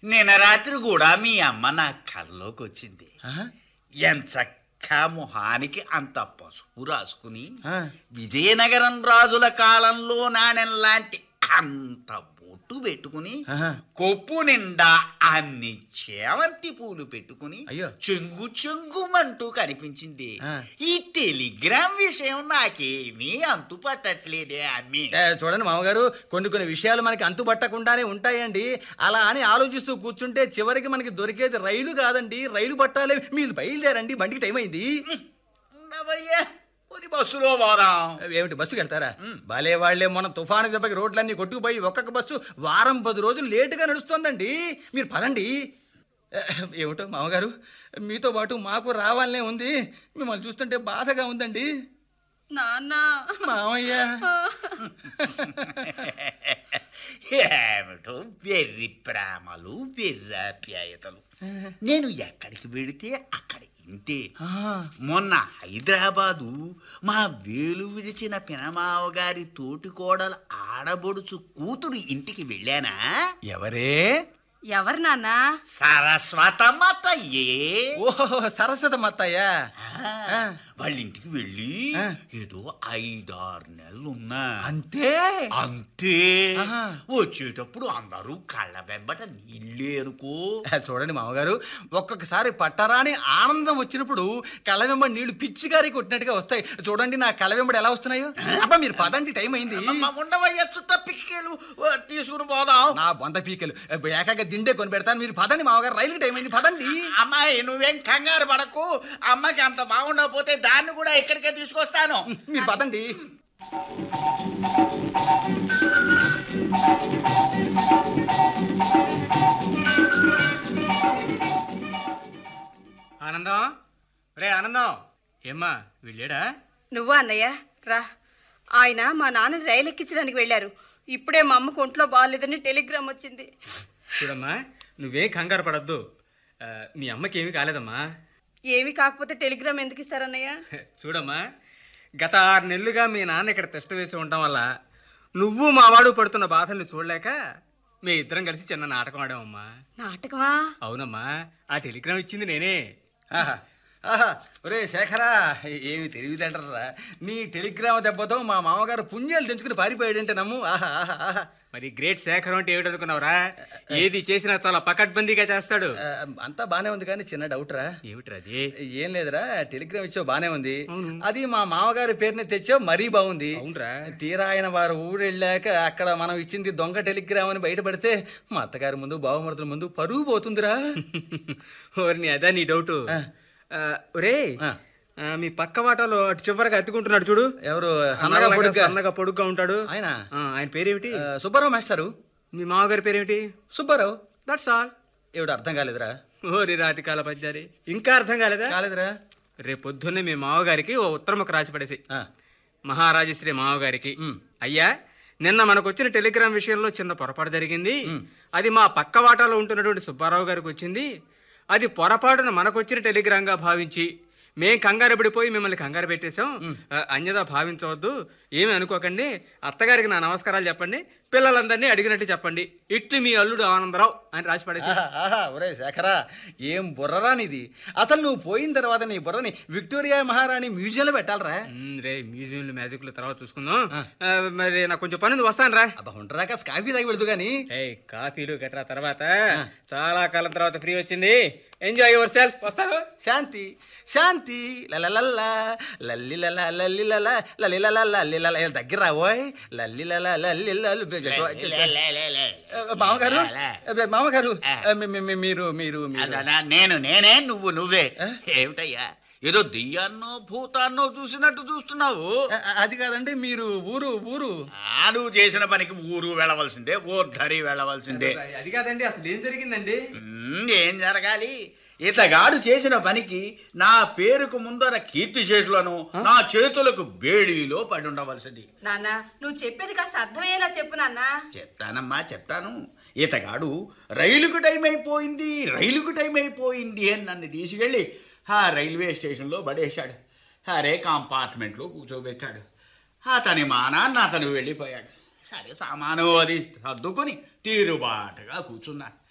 నిన్న రాత్రి కూడా మీ అమ్మ నా కల్లోకి వచ్చింది ఆహా. ఎంచక్క మొహానికి అంత పసుపు రాసుకుని ఆ. విజయనగరం రాజుల కాలంలో నాణెం లాంటి అంత బొట్టు పెట్టుకుని ఆహా. కొప్పు నిండా అన్ని చేవంతి పూలు పెట్టుకుని అయ్యో. చెంగు చెంగుమంటూ కనిపించింది ఆ. ఈ టెలిగ్రామ్ విషయం నాకేమీ అంతు పట్టట్లేదే అమ్మి ఏ, చూడండి మామగారు కొన్ని కొన్ని విషయాలు మనకి అంతుపట్టకుండానే ఉంటాయండి అలా అని ఆలోచిస్తూ కూర్చుంటే చివరికి మనకి దొరికేది రైలు కాదండి రైలు పట్టాలే మీరు బయలుదేరండి బండికి టైం అయింది ఉండవయ్యా కొద్ది బస్సులో పోదాం ఏమిటి బస్సుకి వెళ్తారా భలే వాళ్ళే మొన్న తుఫాను దెబ్బకి రోడ్లన్నీ కొట్టుకుపోయి ఒక్కొక్క బస్సు వారం పది రోజులు లేటుగా నడుస్తోందండి మీరు పదండి ఏ, ఏమిటో మామగారు మీతో పాటు మాకు రావాలనే ఉంది మిమ్మల్ని చూస్తుంటే బాధగా ఉందండి నాన్న మామయ్య ఏమిటో వెర్రి ప్రేమలు వెర్రి ఆప్యాయతలు నేను ఎక్కడికి వెడితే అక్కడ ఇంతే ఆ, మొన్న హైదరాబాదు మా వేలు విడిచిన పినమావ గారి తోటి కోడల ఆడబొడుచు కూతురు ఇంటికి వెళ్ళానా ఎవరే ఎవరు నాన్న సరస్వతమ్మ తయ్యే ఓహో సరస్వత మత్తయ్య ఆ, వాళ్ళ ఇంటికి వెళ్ళి ఆ. ఏదో ఐదారు నెలలు ఉన్నా అంతే అంతే ఆహా. వచ్చేటప్పుడు అందరూ కళ్ళ వెంబట నీళ్ళే అనుకో చూడండి మామగారు ఒక్కొక్కసారి పట్టరాని ఆనందం వచ్చినప్పుడు కళ్ళ వెంబడి నీళ్లు పిచ్చిగారి కొట్టినట్టుగా వస్తాయి చూడండి నా కళ్ళ వెంబడి ఎలా వస్తున్నాయో అబ్బా మీరు పదండి టైం అయింది అమ్మ, ఉండవయ్యా చుట్ట పిక్కేలు ఆ, తీసుకుని పోదాం నా బొంత పీకలు ఏకాగా దిండే కొని పెడతాను మీరు పదండి మామగారు రైలుకి టైం అయింది పదండి అమ్మాయి నువ్వేం కంగారు పడకు అమ్మకి అంత బాగుండకపోతే దాన్ని కూడా ఇక్కడికే తీసుకొస్తాను మీరు పదండి ఆనందం రే ఆనందం ఏమ్మా వెళ్ళాడా నువ్వా అన్నయ్య రా ఆయన మా నాన్న రైలు ఎక్కించడానికి వెళ్ళారు ఇప్పుడే మా అమ్మకు ఒంట్లో బాగాలేదని టెలిగ్రామ్ వచ్చింది చూడమ్మా నువ్వేం కంగారు పడద్దు ఆ, మీ అమ్మకి ఏమీ కాలేదమ్మా ఏమి కాకపోతే టెలిగ్రామ్ ఎందుకు ఇస్తారన్నయ్య చూడమ్మా గత ఆరు నెలలుగా మీ నాన్న ఇక్కడ టెస్ట్ వేసి ఉండటం వల్ల నువ్వు మా వాడు పడుతున్న బాధల్ని చూడలేక మీ ఇద్దరం కలిసి చిన్న నాటకం ఆడామమ్మా నాటకమా అవునమ్మా ఆ టెలిగ్రామ్ ఇచ్చింది నేనే ఆహా ఆహా ఒరే శేఖరా ఏమి తెలివితేటరా నీ టెలిగ్రామ్ దెబ్బతో మా మామగారు పుణ్యాలు తెంచుకుని పారిపోయాడంటే నమ్ము ఆహా ఆహా ఆహా మరి గ్రేట్ శేఖరం అంటే ఏమిటనుకున్నావురా ఏది చేసినా చాలా పకడ్బందీగా చేస్తాడు ఆ, అంతా బానే ఉంది కానీ చిన్న డౌట్ రా ఏమిట్రా అది ఏం లేదురా టెలిగ్రామ్ ఇచ్చావు బానే ఉంది అవును. అది మా మామగారి పేరుని తెచ్చావు మరీ బాగుంది అవునరా తీరా ఆయన వారు ఊరు వెళ్ళాక అక్కడ మనం ఇచ్చింది దొంగ టెలిగ్రామ్ అని బయటపడితే మా అత్తగారి ముందు బావమరుతుల ముందు పరుగు పోతుందిరా ఓర్ని అదా నీ డౌట్ ఒరే ఆ. ఆ, మీ పక్క వాటాలో అటు చివరగా అత్తుకుంటున్నాడు చూడు ఎవరు సన్నగా సన్నగా పొడుగ్గా? సన్నగా పొడుగ్గా ఉంటాడు ఆయన? ఆ, ఆయన పేరేమిటి ఆ, సుబ్బారావు మాస్టారు మీ మామగారి పేరేమిటి సుబ్బారావు దట్స్ ఆల్ ఏమిటి అర్థం కాలేదురా ఓరి రాతి కాల పద్యారి ఇంకా అర్థం కాలేదా కాలేదురా రేపు పొద్దున్నే మీ మామగారికి ఓ ఉత్తరం ఒక రాసి పడేసి ఆ, మహారాజశ్రీ మామగారికి మ్. అయ్యా నిన్న మనకు వచ్చిన టెలిగ్రామ్ విషయంలో చిన్న పొరపాటు జరిగింది అది మా పక్క వాటాలో ఉంటున్నటువంటి సుబ్బారావు గారికి వచ్చింది అది పొరపాటున మనకొచ్చిన టెలిగ్రామ్గా భావించి మేం కంగారు పడిపోయి మిమ్మల్ని కంగారు పెట్టేశాం ఆ, అన్యదా భావించవద్దు ఏమి అనుకోకండి అత్తగారికి నా నమస్కారాలు చెప్పండి పిల్లలందరినీ అడిగినట్టు చెప్పండి ఇట్లు మీ అల్లుడు ఆనందరావు అని రాసి పడేసి ఆహా, ఆహా, ఒరే శేఖరా ఏం బుర్రరా నీది అసలు నువ్వు పోయిన తర్వాత నీ బుర్రని విక్టోరియా మహారాణి మ్యూజియంలో పెట్టాలరా మ్, రే మ్యూజియంలు మ్యాజిక్లు తర్వాత చూసుకుందాం ఆ, మరి నాకు కొంచెం పని ఉంది వస్తాను రా అబ్బా ఉండరాక కాఫీ తాగి వెళ్తూ గాని ఏయ్ కాఫీలు గట్రా తర్వాత చాలా కాలం తర్వాత ఫ్రీ వచ్చింది ఎంజాయ్ యువర్ సెల్ఫ్ వస్తాను శాంతి శాంతి లలలల్లా లల్లి లల లల్లి లల లల్లి లల లల్లి లల ఏ దగ్గర రావోయ్ లల్లి లల లల్లి లల్లి బె- లే, లే, లే, లే. ఏ, మామగారు లే. ఏ, మామగారు ఆ. ఏ, మీ- మీ- మీ- మీరు మీరు మీరు అదనా నేను నేనే నువ్వు నువ్వే ఏమిటయ్యా ఏదో దెయ్యాన్నో భూతాన్నో చూసినట్టు చూస్తున్నావు ఆ, అది కాదండి మీరు ఊరు ఊరు ఆ, నువ్వు చేసిన పనికి ఊరు వెళ్ళవలసిందే ఊర్ధరి వెళ్ళవలసిందే అది కాదండి అసలు ఏం జరిగిందండి ఉమ్, ఏం జరగాలి ఇతగాడు చేసిన పనికి నా పేరుకు ముందర కీర్తి శేషులను నా చేతులకు బేడీలో పడి ఉండవలసింది నాన్న నువ్వు చెప్పేది కాస్త అర్థమయ్యేలా చెప్పు నాన్న చెప్తానమ్మా చెప్తాను ఇతగాడు రైలుకు టైం అయిపోయింది రైలుకు టైం అయిపోయింది అని నన్ను తీసుకెళ్ళి ఆ రైల్వే స్టేషన్లో పడేశాడు అరే కాంపార్ట్మెంట్లో కూర్చోబెట్టాడు అతని మా నాన్న అతను వెళ్ళిపోయాడు సరే సామాను అది సర్దుకొని తీరుబాటుగా కూర్చున్నా